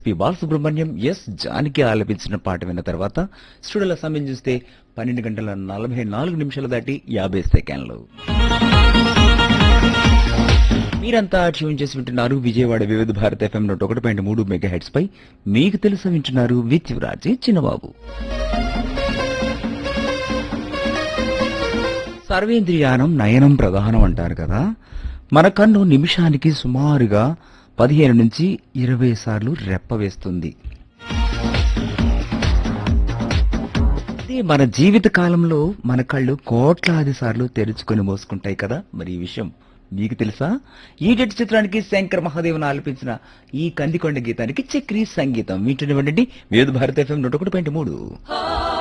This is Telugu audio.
పి బాలసుబ్రహ్మణ్యం ఎస్ జానకి ఆలపించిన పాట విన్న తర్వాత స్టూడియోల సమయం చూస్తే పన్నెండు గంటల నలభై నాలుగు నిమిషాలు దాటి యాభై సెకండ్లు మీరంతా ట్యూన్ చేసి వింటున్నారు విజయవాడ వివిధ భారత ఎఫ్ఎం నూట ఒకటి పాయింట్ మూడు మెగా హెడ్స్ పై మీకు తెలుసా వింటున్నారు విత్ రాజే చిన్నబాబు సర్వేంద్రియానం నయనం ప్రధానం అంటారు కదా మన కన్ను నిమిషానికి సుమారుగా పదిహేను నుంచి ఇరవై సార్లు రెప్ప వేస్తుంది అదే మన జీవిత కాలంలో మన కళ్ళు కోట్లాది సార్లు తెరుచుకొని మోసుకుంటాయి కదా మరి ఈ విషయం మీకు తెలుసా ఈటెట్ చిత్రానికి శంకర్ మహాదేవన్ ఆలపించిన ఈ కందికొండ గీతానికి చక్రీ సంగీతం వింటున్నటువంటి వేద భారత ఎఫ్ఎం నూట ఒకటి పాయింట్ మూడు ఆ